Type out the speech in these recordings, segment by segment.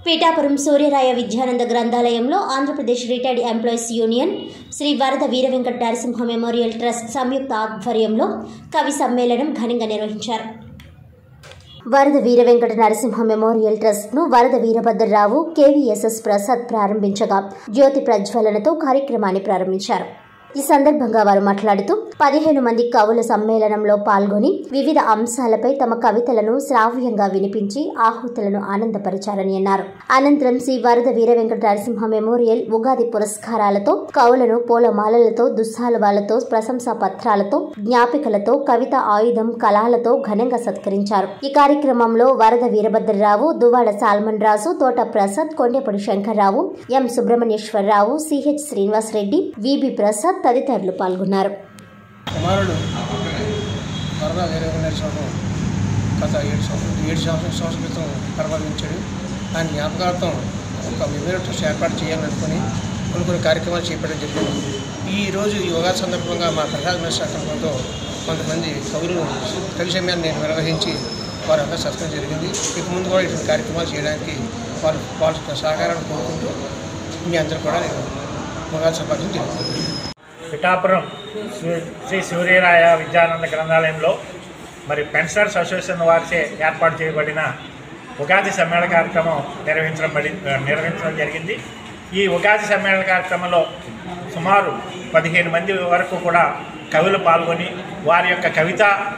పీఠాపురం సూర్యరాయ విద్యానంద గ్రంథాలయంలో Andhra Pradesh retired employees union Shri Varada Veera Venkata Narasimha memorial trust సంయుక్త ఆధ్వర్యంలో కవి సమ్మేళనం ఘనంగా నిర్వహించారు వరద వీర వెంకట నరసింహ మెమోరియల్ ట్రస్ట్ ను వరద వీరభద్రరావు కేవీఎస్ఎస్ ప్రసాద్ ప్రారంభించగా జ్యోతి ప్రజ్వలనతో కార్యక్రమాన్ని ప్రారంభించారు ఈ సందర్భంగా వారు మాట్లాడుతూ పదిహేను మంది కవుల సమ్మేళనంలో పాల్గొని వివిధ అంశాలపై తమ కవితలను శ్రావ్యంగా వినిపించి ఆహుతులను ఆనందపరిచారని అన్నారు అనంతరం శ్రీ వరద వీర వెంకట నరసింహ మెమోరియల్ ఉగాది పురస్కారాలతో కవులను పూలమాలలతో దుస్సాలవాలతో ప్రశంసా పత్రాలతో జ్ఞాపికలతో కవిత ఆయుధం కళాలతో ఘనంగా సత్కరించారు ఈ కార్యక్రమంలో వరద Veerabhadrarao Duvvada Solomon Raju Thota Prasad Kondepadi Shankarrao M Subrahmanyeswararao CH Srinivasareddy VB Prasad తదితరులు పాల్గొన్నారు కుమారుడు వరద వీరవీర స్వామి గత ఏడు సంవత్సరం ఏడు సంవత్సరం సంవత్సరం క్రితం పరిపాలించాడు ఆయన జ్ఞాపకార్థం ఒక మెమోరియల్ ట్రస్ట్ ఏర్పాటు చేయాలనుకుని కొన్ని కొన్ని కార్యక్రమాలు చేపట్టడం జరిగింది ఈ రోజు ఈ యోగా సందర్భంగా మా ప్రసాద్ శాఖంతో కొంతమంది కవులు కవి సమయాన్ని నేను నిర్వహించి వారంతా సత్కరించడం జరిగింది ఇక ముందు కూడా ఇటువంటి కార్యక్రమాలు చేయడానికి వారు వాళ్ళ సహకారాన్ని కోరుకుంటూ మీ అందరూ కూడా నేను యోగా సంపాదన తెలుపుతున్నాను పిఠాపురం శ్రీ- శ్రీ సూర్యరాయ విద్యానంద గ్రంథాలయంలో మరి పెన్షనర్స్ అసోసియేషన్ వారిచే ఏర్పాటు చేయబడిన ఉగాది సమ్మేళన కార్యక్రమం నిర్వహించడం బడి నిర్వహించడం జరిగింది ఈ ఉగాది సమ్మేళన కార్యక్రమంలో సుమారు పదిహేను మంది వరకు కూడా కవులు పాల్గొని వారి యొక్క కవిత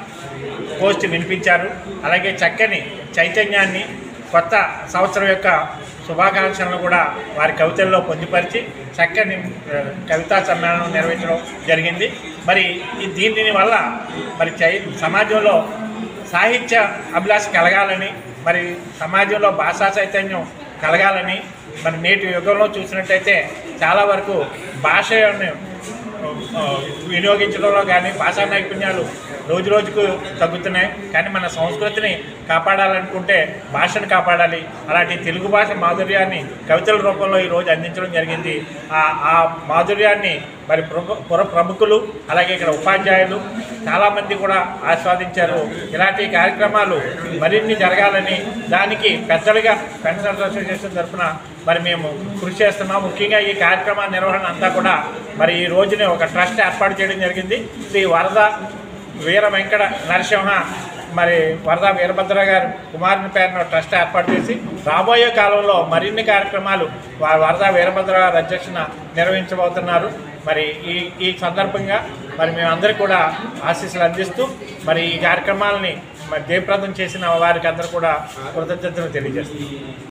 పోస్ట్ వినిపించారు అలాగే చక్కని చైతన్యాన్ని కొత్త సంవత్సరం యొక్క శుభాకాంక్షలను కూడా వారి కవితల్లో పొందుపరిచి చక్కని ఆ, కవితా సమ్మేళనం నిర్వహించడం జరిగింది మరి ఈ దీని వల్ల మరి చై సమాజంలో సాహిత్య అభిలాష కలగాలని మరి సమాజంలో భాషా చైతన్యం కలగాలని మరి నేటి యుగంలో చూసినట్టయితే చాలా వరకు భాషను ఆ, వినియోగించడంలో కానీ భాషా నైపుణ్యాలు రోజు రోజుకు తగ్గుతున్నాయి కానీ మన సంస్కృతిని కాపాడాలనుకుంటే భాషను కాపాడాలి అలాంటి తెలుగు భాష మాధుర్యాన్ని కవితల రూపంలో ఈరోజు అందించడం జరిగింది ఆ ఆ మాధుర్యాన్ని మరి ప్రభు పుర ప్రముఖులు అలాగే ఇక్కడ ఉపాధ్యాయులు చాలామంది కూడా ఆస్వాదించారు ఇలాంటి కార్యక్రమాలు మరిన్ని జరగాలని దానికి పెద్దలుగా పెన్షనర్స్ అసోసియేషన్ తరఫున మరి మేము కృషి చేస్తున్నాం ముఖ్యంగా ఈ కార్యక్రమ నిర్వహణ అంతా కూడా మరి ఈ రోజునే ఒక ట్రస్ట్ ఏర్పాటు చేయడం జరిగింది శ్రీ వరద వీర వెంకట నరసింహ మరి వరద వీరభద్ర గారు కుమారుని పేరున ట్రస్ట్ ఏర్పాటు చేసి రాబోయే కాలంలో మరిన్ని కార్యక్రమాలు వా- వరద వీరభద్ర గారి అధ్యక్షన నిర్వహించబోతున్నారు మరి ఈ ఈ సందర్భంగా మరి మేమందరికీ కూడా ఆశీస్సులు అందిస్తూ మరి ఈ కార్యక్రమాలని మరి జయప్రదం చేసిన వారికి అందరూ కూడా కృతజ్ఞతలు తెలియజేస్తున్నాం